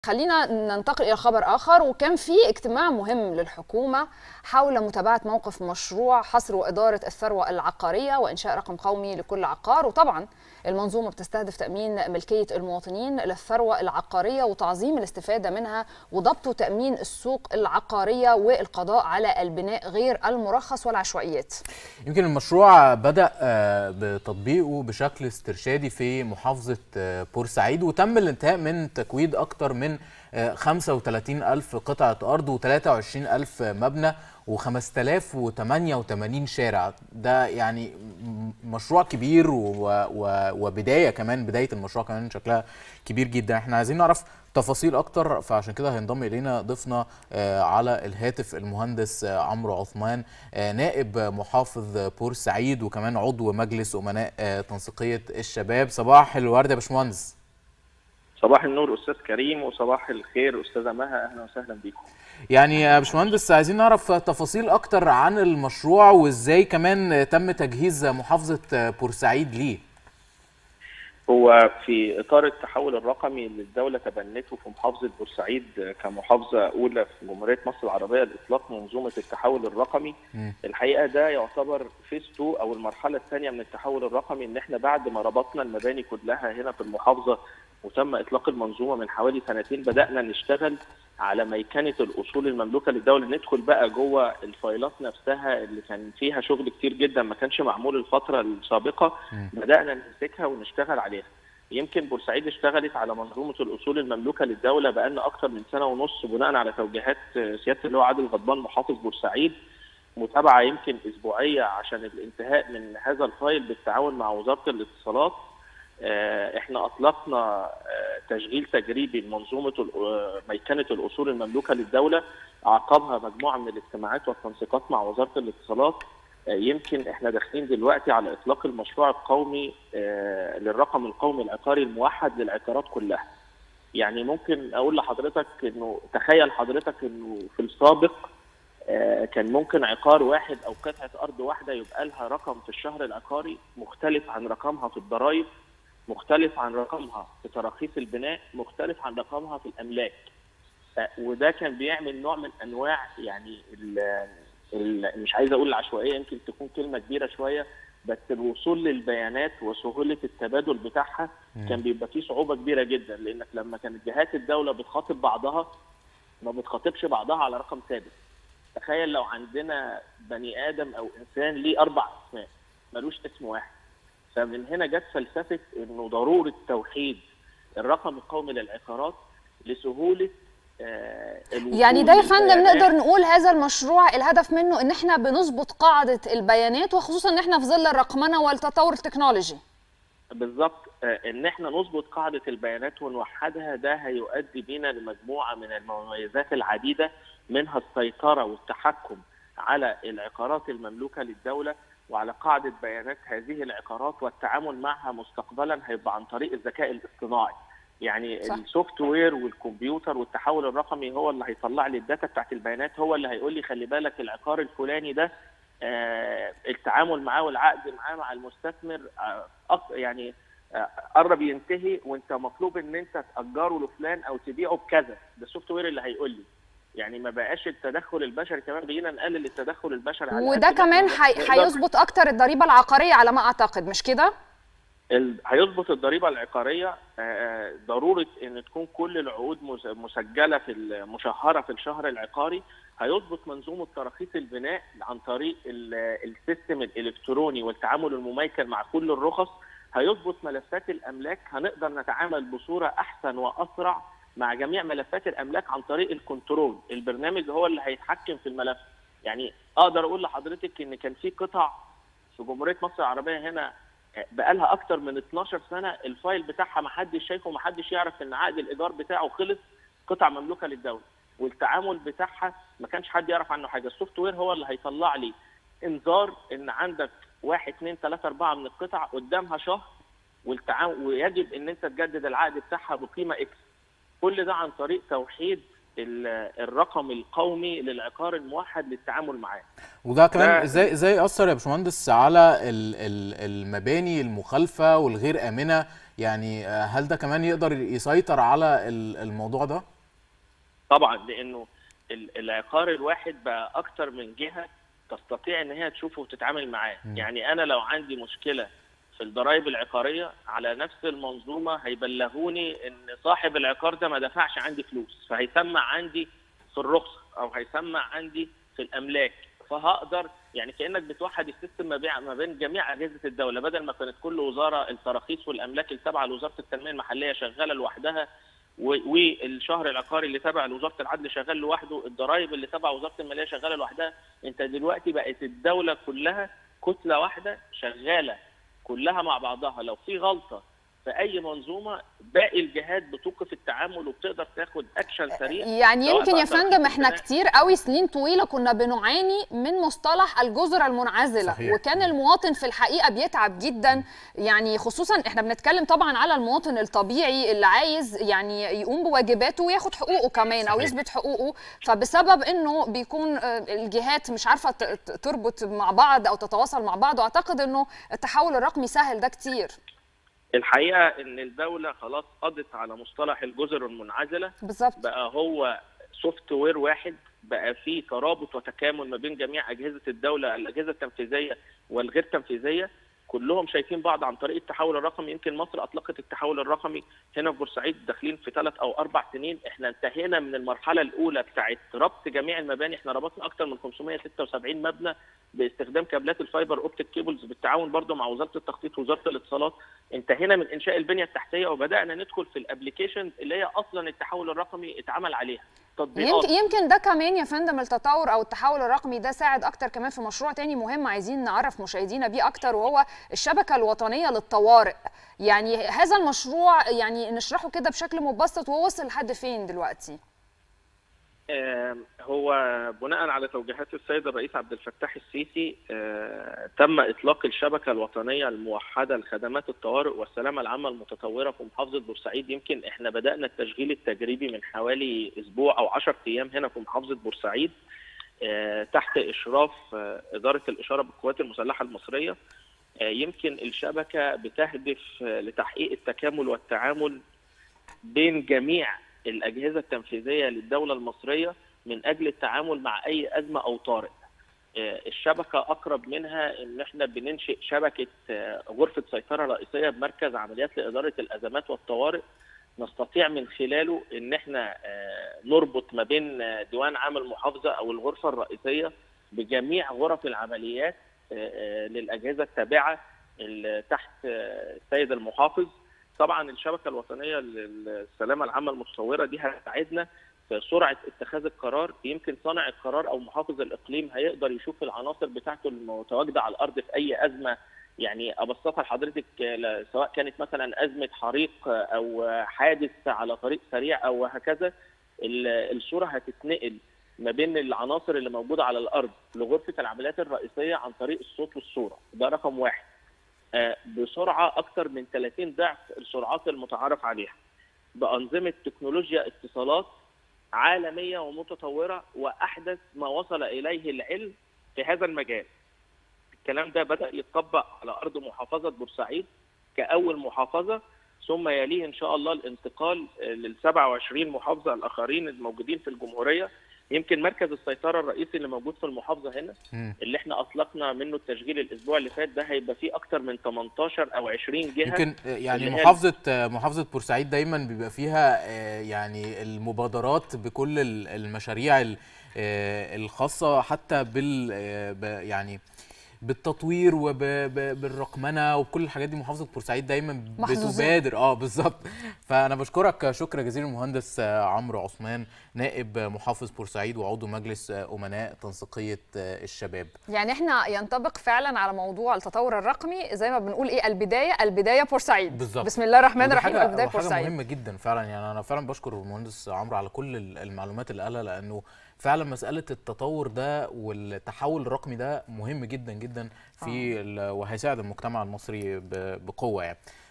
خلينا ننتقل الى خبر اخر وكان في اجتماع مهم للحكومه حول متابعه موقف مشروع حصر واداره الثروه العقاريه وانشاء رقم قومي لكل عقار وطبعا المنظومه بتستهدف تامين ملكيه المواطنين للثروه العقاريه وتعظيم الاستفاده منها وضبط وتامين السوق العقاريه والقضاء على البناء غير المرخص والعشوائيات. يمكن المشروع بدا بتطبيقه بشكل استرشادي في محافظه بورسعيد وتم الانتهاء من تكويد اكثر من 35 ألف قطعة أرض و23 ألف مبنى و5088 شارع ده يعني مشروع كبير وبداية كمان بداية المشروع كمان شكلها كبير جدا احنا عايزين نعرف تفاصيل اكتر فعشان كده هينضم الينا ضيفنا على الهاتف المهندس عمرو عثمان نائب محافظ بورسعيد وكمان عضو مجلس امناء تنسيقيه الشباب صباح الورد يا باشمهندس صباح النور استاذ كريم وصباح الخير استاذه مها اهلا وسهلا بيكم يعني يا باشمهندس عايزين نعرف تفاصيل اكتر عن المشروع وازاي كمان تم تجهيز محافظه بورسعيد ليه هو في اطار التحول الرقمي اللي الدوله تبنته في محافظه بورسعيد كمحافظه اولى في جمهوريه مصر العربيه لاطلاق منظومه التحول الرقمي م. الحقيقه ده يعتبر فيس 2 او المرحله الثانيه من التحول الرقمي ان احنا بعد ما ربطنا المباني كلها هنا في المحافظه وتم اطلاق المنظومه من حوالي سنتين بدانا نشتغل على ميكنه الاصول المملوكه للدوله ندخل بقى جوه الفايلات نفسها اللي كان فيها شغل كتير جدا ما كانش معمول الفتره السابقه م. بدانا نمسكها ونشتغل عليها يمكن بورسعيد اشتغلت على منظومه الاصول المملوكه للدوله بقالنا اكثر من سنه ونص بناء على توجيهات سياده اللواء عادل غضبان محافظ بورسعيد متابعه يمكن اسبوعيه عشان الانتهاء من هذا الفايل بالتعاون مع وزاره الاتصالات احنا اطلقنا تشغيل تجريبي لمنظومه ميكنه الاصول المملوكه للدوله عقبها مجموعه من الاجتماعات والتنسيقات مع وزاره الاتصالات يمكن احنا داخلين دلوقتي على اطلاق المشروع القومي للرقم القومي العقاري الموحد للعقارات كلها. يعني ممكن اقول لحضرتك انه تخيل حضرتك انه في السابق كان ممكن عقار واحد او قطعه ارض واحده يبقى لها رقم في الشهر العقاري مختلف عن رقمها في الضرائب مختلف عن رقمها في تراخيص البناء مختلف عن رقمها في الاملاك وده كان بيعمل نوع من انواع يعني ال ال مش عايز اقول العشوائيه يمكن تكون كلمه كبيره شويه بس الوصول للبيانات وسهوله التبادل بتاعها كان بيبقى فيه صعوبه كبيره جدا لانك لما كانت جهات الدوله بتخاطب بعضها ما بتخاطبش بعضها على رقم ثابت تخيل لو عندنا بني ادم او انسان ليه اربع اسماء ملوش اسم واحد فمن هنا جت فلسفه انه ضروره توحيد الرقم القومي للعقارات لسهوله آه يعني ده يا فندم نقدر نقول هذا المشروع الهدف منه ان احنا بنظبط قاعده البيانات وخصوصا ان احنا في ظل الرقمنه والتطور التكنولوجي بالظبط آه ان احنا نظبط قاعده البيانات ونوحدها ده هيؤدي بينا لمجموعه من المميزات العديده منها السيطره والتحكم على العقارات المملوكه للدوله وعلى قاعده بيانات هذه العقارات والتعامل معها مستقبلا هيبقى عن طريق الذكاء الاصطناعي يعني السوفت وير والكمبيوتر والتحول الرقمي هو اللي هيطلع لي الداتا بتاعت البيانات هو اللي هيقول لي خلي بالك العقار الفلاني ده آه التعامل معاه والعقد معاه مع المستثمر آه يعني آه قرب ينتهي وانت مطلوب ان انت تاجره لفلان او تبيعه بكذا ده السوفت وير اللي هيقول لي يعني ما بقاش التدخل البشري كمان بقينا نقلل التدخل البشري على وده كمان هيظبط اكتر الضريبه العقاريه على ما اعتقد مش كده؟ هيظبط الضريبه العقاريه ضروره ان تكون كل العقود مسجله في المشهره في الشهر العقاري هيظبط منظومه تراخيص البناء عن طريق السيستم الالكتروني والتعامل المميكن مع كل الرخص هيظبط ملفات الاملاك هنقدر نتعامل بصوره احسن واسرع مع جميع ملفات الاملاك عن طريق الكنترول البرنامج هو اللي هيتحكم في الملف يعني اقدر اقول لحضرتك ان كان في قطع في جمهوريه مصر العربيه هنا بقالها اكتر من 12 سنه الفايل بتاعها ما حدش شايفه ما حدش يعرف ان عقد الايجار بتاعه خلص قطع مملوكه للدوله والتعامل بتاعها ما كانش حد يعرف عنه حاجه السوفت وير هو اللي هيطلع لي انذار ان عندك واحد اثنين ثلاثة أربعة من القطع قدامها شهر والتعامل ويجب ان انت تجدد العقد بتاعها بقيمه اكس كل ده عن طريق توحيد الرقم القومي للعقار الموحد للتعامل معاه وده كمان ازاي ازاي ياثر يا باشمهندس على المباني المخالفه والغير امنه يعني هل ده كمان يقدر يسيطر على الموضوع ده طبعا لانه ال- العقار الواحد بقى اكتر من جهه تستطيع ان هي تشوفه وتتعامل معاه مم. يعني انا لو عندي مشكله في الضرائب العقاريه على نفس المنظومه هيبلغوني ان صاحب العقار ده ما دفعش عندي فلوس فهيسمع عندي في الرخصه او هيسمع عندي في الاملاك فهقدر يعني كانك بتوحد السيستم ما بين- ما بين جميع اجهزه الدوله بدل ما كانت كل وزاره التراخيص والاملاك التابعه لوزاره التنميه المحليه شغاله لوحدها و- والشهر العقاري اللي تابع لوزاره العدل شغال لوحده الضرائب اللي تابعه وزاره الماليه شغاله لوحدها انت دلوقتي بقت الدوله كلها كتله واحده شغاله كلها مع بعضها لو في غلطه في اي منظومه باقي الجهات بتوقف التعامل وبتقدر تاخد اكشن سريع يعني سواء يمكن بقى يا فندم ترخيص احنا البناء. كتير قوي سنين طويله كنا بنعاني من مصطلح الجزر المنعزله صحيح. وكان المواطن في الحقيقه بيتعب جدا يعني خصوصا احنا بنتكلم طبعا على المواطن الطبيعي اللي عايز يعني يقوم بواجباته وياخد حقوقه كمان او صحيح. يثبت حقوقه فبسبب انه بيكون آه، الجهات مش عارفه ت- ت- تربط مع بعض او تتواصل مع بعض واعتقد انه التحول الرقمي سهل ده كتير الحقيقه ان الدوله خلاص قضت على مصطلح الجزر المنعزله بالظبط بقى هو سوفت وير واحد بقى فيه ترابط وتكامل ما بين جميع اجهزه الدوله الاجهزه التنفيذيه والغير تنفيذيه كلهم شايفين بعض عن طريق التحول الرقمي يمكن مصر اطلقت التحول الرقمي هنا في بورسعيد داخلين في ثلاث او اربع سنين احنا انتهينا من المرحله الاولى بتاعت ربط جميع المباني احنا ربطنا اكثر من 576 مبنى باستخدام كابلات الفايبر اوبتيك كيبلز بالتعاون برضه مع وزاره التخطيط ووزاره الاتصالات انتهينا من انشاء البنيه التحتيه وبدانا ندخل في الابلكيشن اللي هي اصلا التحول الرقمي اتعمل عليها تطبيقات يمكن يمكن ده كمان يا فندم التطور او التحول الرقمي ده ساعد اكتر كمان في مشروع تاني مهم عايزين نعرف مشاهدينا بيه اكتر وهو الشبكه الوطنيه للطوارئ يعني هذا المشروع يعني نشرحه كده بشكل مبسط وهو وصل لحد فين دلوقتي آم، هو بناء على توجيهات السيد الرئيس عبد الفتاح السيسي آه، تم اطلاق الشبكه الوطنيه الموحده لخدمات الطوارئ والسلامه العامه المتطوره في محافظه بورسعيد يمكن احنا بدانا التشغيل التجريبي من حوالي اسبوع او 10 ايام هنا في محافظه بورسعيد آه، تحت اشراف آه، اداره الاشاره بالقوات المسلحه المصريه آه، يمكن الشبكه بتهدف آه، لتحقيق التكامل والتعامل بين جميع الاجهزه التنفيذيه للدوله المصريه من اجل التعامل مع اي ازمه او طارئ. آه، الشبكه اقرب منها ان احنا بننشئ شبكه آه، غرفه سيطره رئيسيه بمركز عمليات لاداره الازمات والطوارئ نستطيع من خلاله ان احنا آه، نربط ما بين آه، ديوان عام المحافظه او الغرفه الرئيسيه بجميع غرف العمليات آه، آه، للاجهزه التابعه ال- تحت آه، السيد المحافظ طبعا الشبكه الوطنيه للسلامه العامه المتطوره دي هتساعدنا في سرعه اتخاذ القرار يمكن صانع القرار او محافظ الاقليم هيقدر يشوف العناصر بتاعته المتواجده على الارض في اي ازمه يعني ابسطها لحضرتك ل- سواء كانت مثلا ازمه حريق او حادث على طريق سريع او هكذا ال- الصوره هتتنقل ما بين العناصر اللي موجوده على الارض لغرفه العمليات الرئيسيه عن طريق الصوت والصوره ده رقم واحد آه، بسرعه اكثر من 30 ضعف السرعات المتعارف عليها بانظمه تكنولوجيا اتصالات عالميه ومتطوره واحدث ما وصل اليه العلم في هذا المجال. الكلام ده بدا يتطبق على ارض محافظه بورسعيد كاول محافظه ثم يليه ان شاء الله الانتقال لل 27 محافظه الاخرين الموجودين في الجمهوريه يمكن مركز السيطره الرئيسي اللي موجود في المحافظه هنا مم. اللي احنا اطلقنا منه التشغيل الاسبوع اللي فات ده هيبقى فيه اكتر من 18 او 20 جهه يمكن يعني اللي هي- محافظة محافظة بورسعيد دايما بيبقى فيها آه، يعني المبادرات بكل ال- المشاريع ال- آه، الخاصة حتى بال آه، ب- يعني بالتطوير وبالرقمنه وبكل الحاجات دي محافظه بورسعيد دايما محظوظين. بتبادر اه بالظبط فانا بشكرك شكرا جزيلا المهندس آه، عمرو عثمان نائب محافظ بورسعيد وعضو مجلس آه، امناء تنسيقيه آه، الشباب يعني احنا ينطبق فعلا على موضوع التطور الرقمي زي ما بنقول ايه البدايه البدايه بورسعيد بالظبط. بسم الله الرحمن ودي الرحيم حاجة- البدايه وحاجة بورسعيد مهمة جدا فعلا يعني أنا فعلا بشكر المهندس عمرو على كل ال- المعلومات اللي قالها لأنه فعلا مسألة التطور ده والتحول الرقمي ده مهم جدا جدا في ال- وهيساعد المجتمع المصري ب- بقوة يعني